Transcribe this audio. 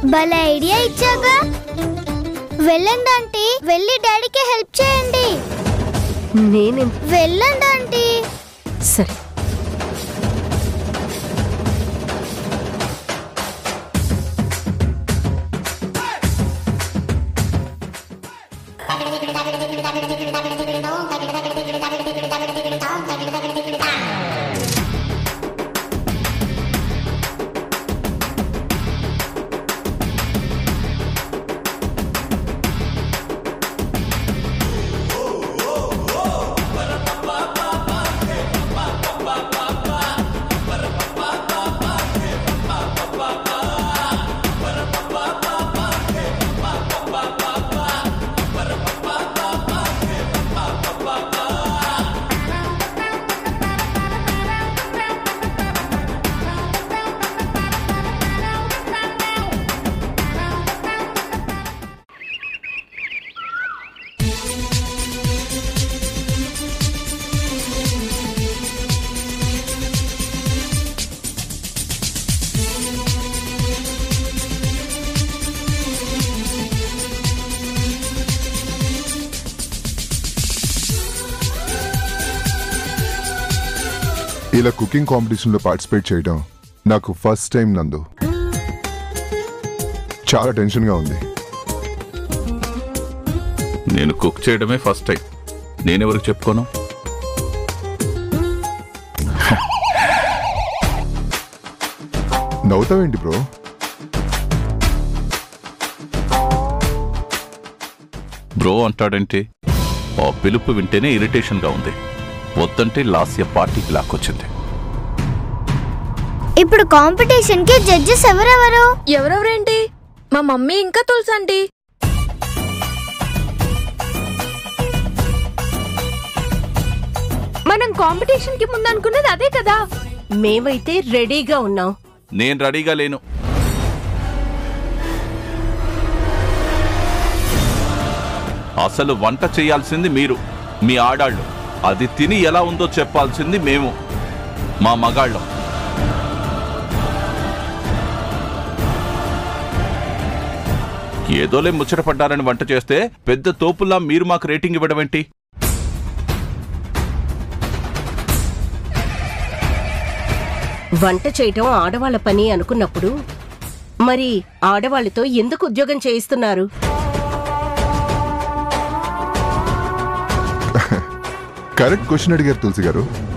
భలే ఐడియా ఇచ్చాగా వెళ్ళండి ఆంటీ వెళ్ళి డాడీకి హెల్ప్ చేయండి నేనే వెళ్ళండి ఆంటీ సరే ఇలా కుకింగ్ కాంపిటీషన్లో పార్టిసిపేట్ చేయడం నాకు ఫస్ట్ టైం నందు చాలా టెన్షన్గా ఉంది నేను కుక్ చేయడమే ఫస్ట్ టైం నేనెవరికి చెప్పుకోను నవ్వుతావేంటి బ్రో బ్రో అంటాడంటే ఆ పిలుపు వింటేనే ఇరిటేషన్గా ఉంది వద్దంటే లాస్య పార్టీకి లాక్కొచ్చింది ఇప్పుడు కాంపిటీషన్ కి జడ్జెస్ ఎవరెవరు ఎవరెవరేంటి మా మమ్మీ ఇంకా తులసండి మనం కాంపిటీషన్ కి ముందు అనుకున్నది అదే కదా మేమైతే రెడీగా ఉన్నాం నేను రెడీగా లేను అసలు వంట చేయాల్సింది మీరు మీ ఆడాళ్ళు అది తిని ఎలా ఉందో చెప్పాల్సింది మేము మా మగాళ్ళం ఏదోలే ముచ్చట పడ్డారని వంట చేస్తే పెద్ద తోపులా మీరు మాకు రేటింగ్ ఇవ్వడం ఏంటి వంట చేయటం ఆడవాళ్ళ పని అనుకున్నప్పుడు మరి ఆడవాళ్ళతో ఎందుకు ఉద్యోగం చేయిస్తున్నారు కరెక్ట్ క్వశ్చన్ అడిగారు తులసి గారు